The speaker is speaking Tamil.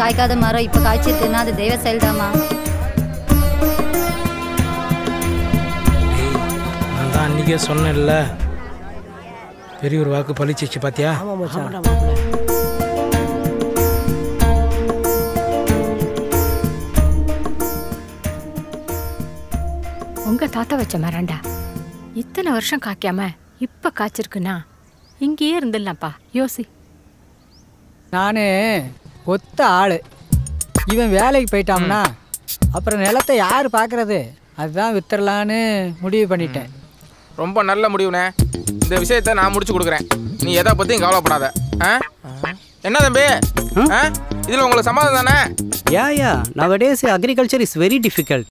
காய்க்காத மரம் இப்போ காய்ச்சிருக்குன்னா அது தெய்வ செயல்தாம்மா ஏய், நான் தான் அன்றைக்கே சொன்னேன்ல பெரிய ஒரு வாக்கு பழிச்சிச்சு பாத்தியா உங்க தாத்தா வச்ச மரண்டா இத்தனை வருஷம் காய்க்காம இப்ப காய்ச்சிருக்குன்னா இங்கேயே இருந்துடலாம்ப்பா யோசி நான் ஒத்த ஆள் இவன் வேலைக்கு போயிட்டான்னா அப்புறம் நிலத்தை யார் பார்க்கறது அதுதான் வித்துடலான்னு முடிவு பண்ணிட்டேன் ரொம்ப நல்ல முடிவுண்ணே இந்த விஷயத்தை நான் முடிச்சு கொடுக்குறேன் நீ எதை பற்றியும் கவலைப்படாத ஆ என்ன தம்பி ஆ இதில் உங்களுக்கு சம்மதம் தானே Yeah, yeah. Nowadays, agriculture is very difficult.